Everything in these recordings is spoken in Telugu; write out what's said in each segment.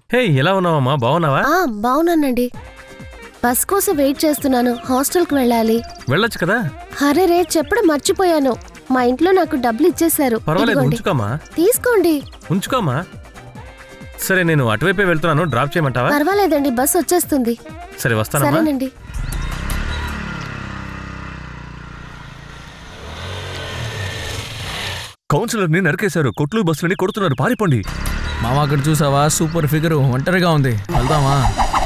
హే ఎలా ఉన్నావమ్మా బాగున్నావా ఆ బాగున్నానండి బస్ కోసం వెయిట్ చేస్తున్నాను హాస్టల్కి వెళ్ళాలి వెళ్ళొచ్చు కదా హరే రే చెప్పడం మర్చిపోయాను మా ఇంట్లో నాకు డబ్బులు ఇచ్చేశారు పర్వాలేదు ఇదిగోండి. ఉంచుకోమా తీసుకోండి ఉంచుకోమా సరే నేను అటువైపే వెళ్తున్నాను డ్రాప్ చేయమంటావా పర్వాలేదండి బస్ వచ్చేస్తుంది సరే వస్తానమ్మా సరేనండి కౌన్సిలర్ ని నరికేశారు కొట్లు బస్సులని కొడుతున్నారు పారిపోండి మామ అక్కడ చూసావా సూపర్ ఫిగర్ ఒంటరిగా ఉంది వెళ్దామా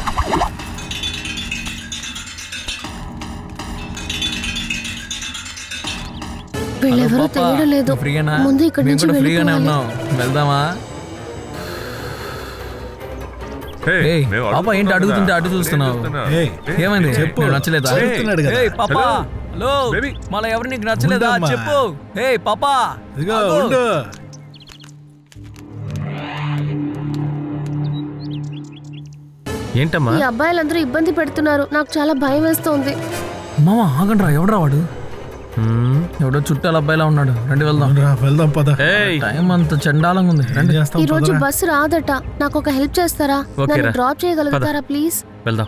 వీళ్ళెవరూ పాపా, తెలియడం లేదు నువ్వు ఫ్రీగానా ముందు ఇక్కడి మేము నుంచి కూడా ఫ్రీగానే వెళ్ళిపోవాలి ఉన్నాం వెళ్దామా హే, ఏయ్, మేము పాప ఏంటి అడుగుతున్నాం అడుగుతుంటే కదా. అటు చూస్తున్నావు? ఏం చూస్తున్నావు? ఏయ్, ఏయ్, ఏమైంది చెప్పు. నీకు నచ్చలేదా అడుగుతున్నాడు కదా. ఏయ్ పాపా హలో. Hello baby. మళ్ళీ ఎవరు నీకు నచ్చలేదా ఉండమ్మా. చెప్పు ఏయ్ పాపా ఇదిగో ఆగు. ఉండు ఏంటమ్మా ఈ అబ్బాయిలందరూ ఇబ్బంది పెడుతున్నారు నాకు చాలా భయం వేస్తోంది మామ ఆగండ్రా ఎవడరా వాడు మ్మ్. ఎవడో చుట్టాల అబ్బాయిలా ఉన్నాడు రండి వెళ్దాం రా, వెళ్దాం పద ఏయ్ టైం అంత చండాలంగా ఉంది ఏం రండి చేస్తాం ఈ రోజు పదరా. బస్సు రాదట నాకు ఒక హెల్ప్ చేస్తారా ఓకే నన్ను రా. డ్రాప్ చేయగలుగుతారా ప్లీజ్ వెళ్దాం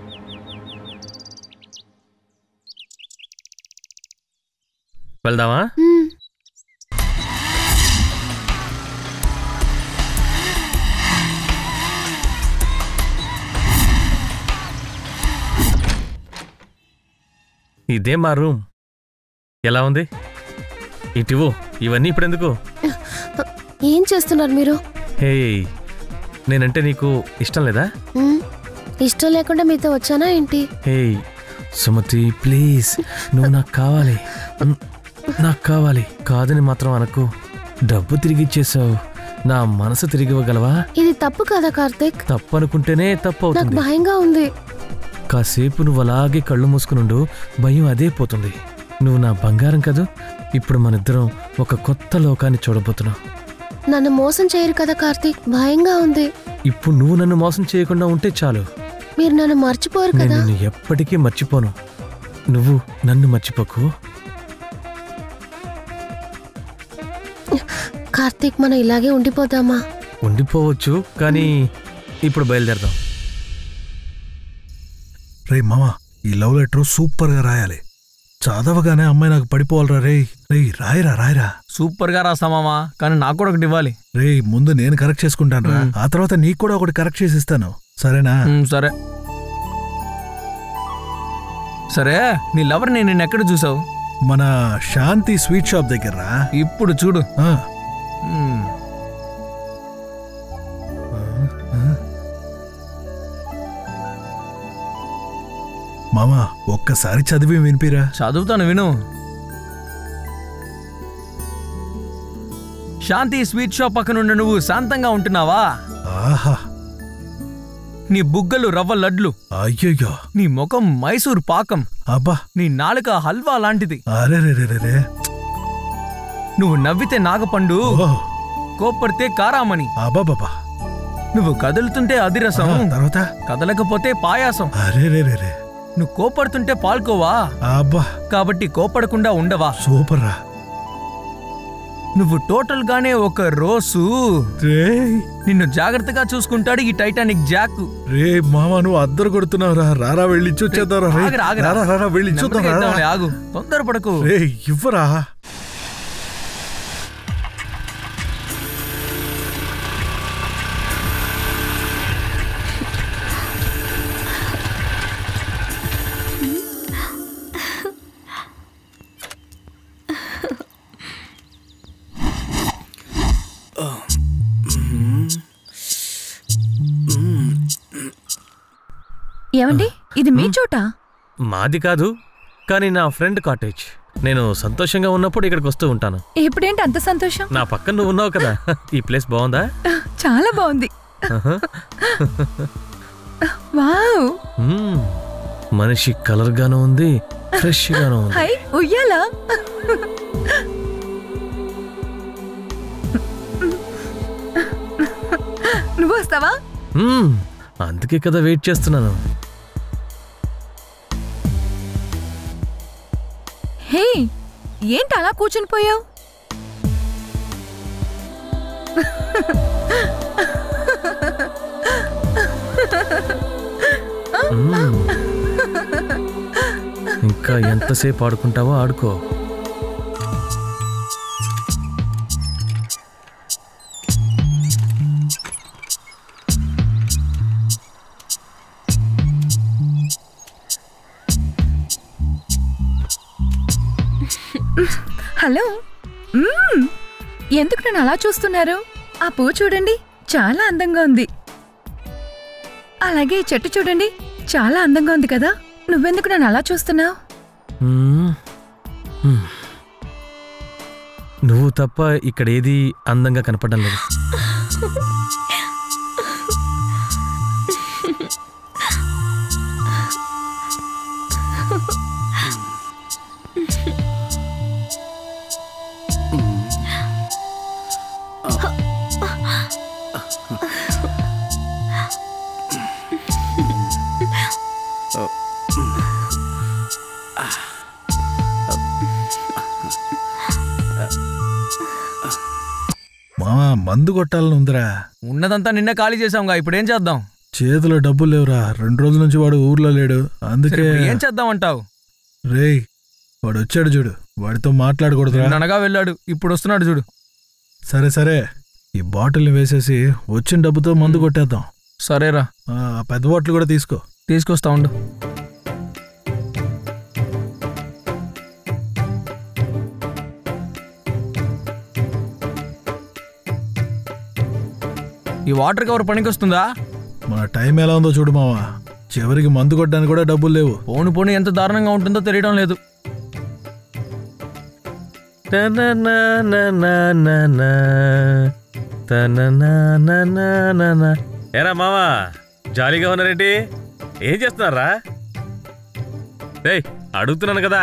వెళ్దామా మ్మ్. ఇదే మా రూమ్ ఎలా ఉంది ఇటివు ఇవన్నీ ఇప్పుడెందుకు ఏం చేస్తున్నారు మీరు హే నేనంటే నీకు ఇష్టం లేదా మ్మ్. ఇష్టం లేకుండా మీతో వచ్చానా ఏంటి హే సుమతి ప్లీజ్ నువ్వు నాకు కావాలి మ్, నాకు కావాలి కాదని మాత్రం అనకు డబ్బు తిరిగి ఇచ్చేసావు నా మనసు తిరిగి ఇవ్వగలవా ఇది తప్పు కదా కార్తిక్ తప్పు అనుకుంటేనే తప్పు నాకు అవుతుంది భయంగా ఉంది కాసేపు నువ్వు అలాగే కళ్ళు మూసుకునుండు భయం అదే పోతుంది నువ్వు నా బంగారం కదూ ఇప్పుడు మనిద్దరం ఒక కొత్త లోకాన్ని చూడబోతున్నాం నన్ను మోసం చేయరు కదా కార్తిక్ భయంగా ఉంది ఇప్పుడు నువ్వు నన్ను మోసం చేయకుండా ఉంటే చాలు మీరు నన్ను మర్చిపోరు నేను కదా నిన్ను ఎప్పటికీ మర్చిపోను నువ్వు నన్ను మర్చిపోకు కార్తిక్ మనం ఇలాగే ఉండిపోదామా ఉండిపోవచ్చు కానీ ఇప్పుడు బయలుదేరదాం రే మామ ఈ లవ్ లెటర్ సూపర్ గా రాయాలి చదవగానే అమ్మాయి నాకు పడిపోవాలరా రే రే రాయరా రాయరా సూపర్ గా రాస్తా మామ కానీ నాకు కూడా ఒకటి ఇవ్వాలి రే ముందు నేను కరెక్ట్ చేసుకుంటాను రా ఆ తర్వాత నీకు కూడా ఒకటి కరెక్ట్ చేసి ఇస్తాను సరేనా ఉమ్, సరే సరే నీ లవర్ నేను నిన్న ఎక్కడ చూసావు మన శాంతి స్వీట్ షాప్ దగ్గర రా ఇప్పుడు చూడు ఆ, ఉమ్, మామ ఒక్కసారి చదివి వినిపిరా చదువుతాను విను శాంతి స్వీట్ షాప్ పక్కనుండి నువ్వు శాంతంగా ఉంటున్నావా ఆహా నీ బుగ్గలు రవ్వ లడ్లు అయ్యయ్యో నీ ముఖం మైసూర్ పాకం అబ్బా నీ నాలుక హల్వా లాంటిది అరే రే రే రే రే నువ్వు నవ్వితే నాగపండు ఓ కోప్పడితే కారామణి అబ్బా బాబా నువ్వు కదులుతుంటే అదిరసం తర్వాత కదలకపోతే పాయాసం అరే రే రే రే నువ్వు కోపడుతుంటే పాల్కోవా అబ్బా కాబట్టి కోపడకుండా ఉండవా సూపర్ రా నువ్వు టోటల్ గానే ఒక రోజు రే నిన్ను జాగ్రత్తగా చూసుకుంటాడు ఈ టైటానిక్ జాక్ రే మామ నువ్వు అద్దరు కొడుతున్నావు రా రారా వెళ్ళి ఇచ్చొచ్చేద్దాం రా ఆగరా, ఆగరా. రారా రారా వెళ్ళి ఇచ్చొద్దాం నెమ్మదిగా రా ఇద్దాంలే, ఆగు తొందరపడకు రే ఇవ్వరా ఏమండి ఇది మీ చోట మాది కాదు కానీ నా ఫ్రెండ్ కాటేజ్ నేను సంతోషంగా ఉన్నప్పుడు ఇక్కడికి వస్తూ ఉంటాను ఇప్పుడేంటి అంత సంతోషం నా పక్కన నువ్వు ఉన్నావు కదా ఈ ప్లేస్ బాగుందా చాలా బాగుంది ఆహా. వావ్ మ్మ్. మనిషి కలర్ గాను ఉంది ఫ్రెష్ గాను ఉంది హై ఉయ్యాలా నువ్వు వస్తావా మ్మ్. అందుకే కదా వెయిట్ చేస్తున్నాను హే ఏంటి అలా కూర్చుని పోయావు మ్మ్. ఇంకా ఎంతసేపు ఆడుకుంటావో ఆడుకో హలో మ్మ్. ఎందుకు నన్ను అలా చూస్తున్నారు ఆ పువ్వు చూడండి చాలా అందంగా ఉంది అలాగే ఈ చెట్టు చూడండి చాలా అందంగా ఉంది కదా నువ్వెందుకు నన్ను అలా చూస్తున్నావు మ్మ్. మ్మ్. నువ్వు తప్ప ఇక్కడ ఏది అందంగా కనపడడం లేదు మామా మందు కొట్టాలని ఉందిరా ఉన్నదంతా నిన్నే ఖాళీ చేసాంగా ఇప్పుడు ఏం చేద్దాం చేతిలో డబ్బులు లేవురా రెండు రోజుల నుంచి వాడు ఊర్లో లేడు సరే, అందుకే ఇప్పుడు ఏం చేద్దాం అంటావు రేయ్ వాడు వచ్చాడు చూడు వాడితో మాట్లాడకూడదురా అనగా వెళ్ళాడు ఇప్పుడు వస్తున్నాడు చూడు సరే సరే ఈ బాటిల్ని వేసేసి వచ్చిన డబ్బుతో మందు కొట్టేద్దాం సరేరా ఆ ఆ పెద్ద బాటిల్ కూడా తీసుకో తీసుకొస్తా ఉండు ఈ వాటర్ కవర్ పనికొస్తుందా మన టైం ఎలా ఉందో చూడు మావా చివరికి మందు కొట్టడానికి కూడా డబ్బులు లేవు పోను పోను ఎంత దారుణంగా ఉంటుందో తెలియడం లేదు తనననననన. తనననననన. ఏరా మావా జాలీగా ఉన్నారేంటి ఏం చేస్తున్నారా ఏయ్ అడుగుతున్నాను కదా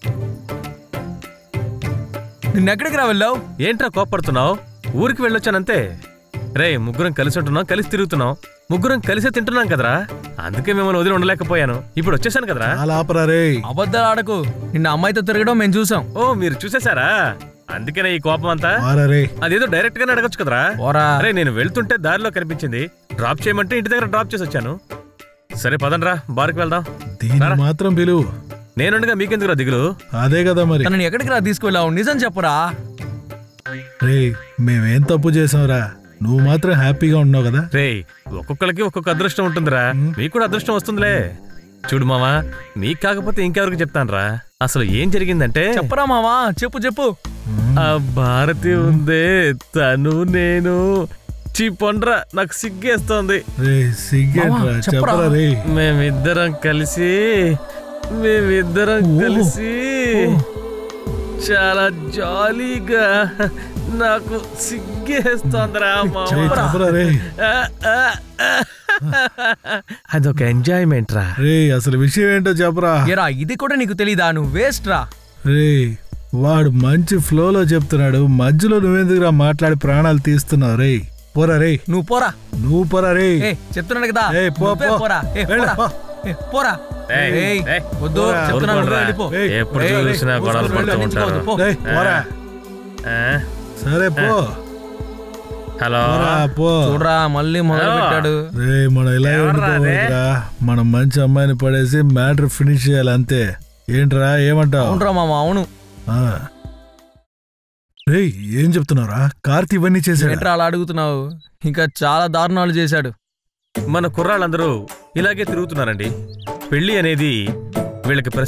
నిన్నెక్కడికి రా వెళ్ళావు ఏంట్రా కోపడుతున్నావు ఊరికి వెళ్ళొచ్చానంతే రే ముగ్గురం కలిసి ఉంటున్నాం కలిసి తిరుగుతున్నాం ముగ్గురం కలిసే తింటున్నాం కదరా అందుకే మిమ్మల్ని వదిలి ఉండలేకపోయాను ఇప్పుడు వచ్చేసాను కదరా చాలా ఆపరా రేయ్ అబద్ధాలు ఆడకు నిన్న అమ్మాయితో తిరగడం మేము చూసాం ఓ మీరు చూసేశారా అందుకనే ఈ కోపం అంతా మారా రే అదేదో డైరెక్ట్ గానే అడగచ్చు కదరా ఓరా అరే నేను వెళ్తుంటే దారిలో కనిపించింది డ్రాప్ చేయమంటే ఇంటి దగ్గర డ్రాప్ చేసి వచ్చాను సరే పదండ్రా బార్కి వెళ్దాం దీన్ని రారా. మాత్రం పిలువు నేనుండగా మీకెందుకురా దిగులు అదే కదా మరి తనని ఎక్కడికి రా తీసుకెళ్ళావు నిజం చెప్పురా రేయ్ మేమేం తప్పు చేసాంరా నువ్వు మాత్రం హ్యాపీగా ఉన్నావు కదా రేయ్ ఒక్కొక్కరికి ఒక్కొక్క అదృష్టం ఉంటుందిరా మీకు కూడా అదృష్టం వస్తుందిలే చూడు మావా మీకు కాకపోతే ఇంకెవరికి చెప్తానురా అసలు ఏం జరిగిందంటే చెప్పరా మావా చెప్పు చెప్పు ఆ భారతి ఉందే తను నేను చీ పొండ్రా నాకు సిగ్గేస్తోంది రే సిగ్గేట్రా మావా, చెప్పరా. చెప్పరా రే మేమిద్దరం కలిసి మేమిద్దరం కలిసి చాలా జాలీగా నాకు సిగ్గేస్తోందిరా రే మావా. చెప్పరా రే ఆ, ఆ, ఆ. అదొక ఎంజాయ్మెంట్ రా రే అసలు విషయం ఏంటో చెప్పరా ఎరా ఇది కూడా నీకు తెలీదా నువ్వు వేస్ట్ రా రే వాడు మంచి ఫ్లోలో చెప్తున్నాడు మధ్యలో నువ్వెందుకురా మాట్లాడి ప్రాణాలు తీస్తున్నావు రే పోరా రే నువ్వు పోరా నువ్వు పోరా రే ఏ చెప్తున్నాడు కదా ఏయ్, పో, నువ్వే పో. పోరా ఏ వెళ్ళు, పోరా పో. ఏ, పోరా ఏయ్, ఏయ్, ఏయ్, వద్దు పోరా, చెప్తున్నాను ఊరుకోరా. నువ్వే వెళ్ళిపో ఏయ్, ఎప్పుడు ఏయ్, చూసినా ఏయ్, గొడవలు కూర్చో, పడుతూ వెళ్ళు, ఉంటారు పో. రేయ్, పోరా ఆ, సరే పో హలో పోరా పో చూడరా మళ్ళీ మొదలు పెట్టాడు రే మనం ఇలా ఎవర్రా అదే? ఉండిపోవద్దురా మనం మంచి అమ్మాయిని పడేసి మ్యాటర్ ఫినిష్ చేయాలి అంతే ఏంట్రా ఏమంటావు అవునరా మామ అవును రే ఏం చెప్తున్నారా కార్తీ ఇవన్నీ చేశాడు ఏంట్రా అలా అడుగుతున్నావు ఇంకా చాలా దారుణాలు చేశాడు మన కుర్రాళ్ళందరూ ఇలాగే తిరుగుతున్నారండి పెళ్లి అనేది వీళ్ళకి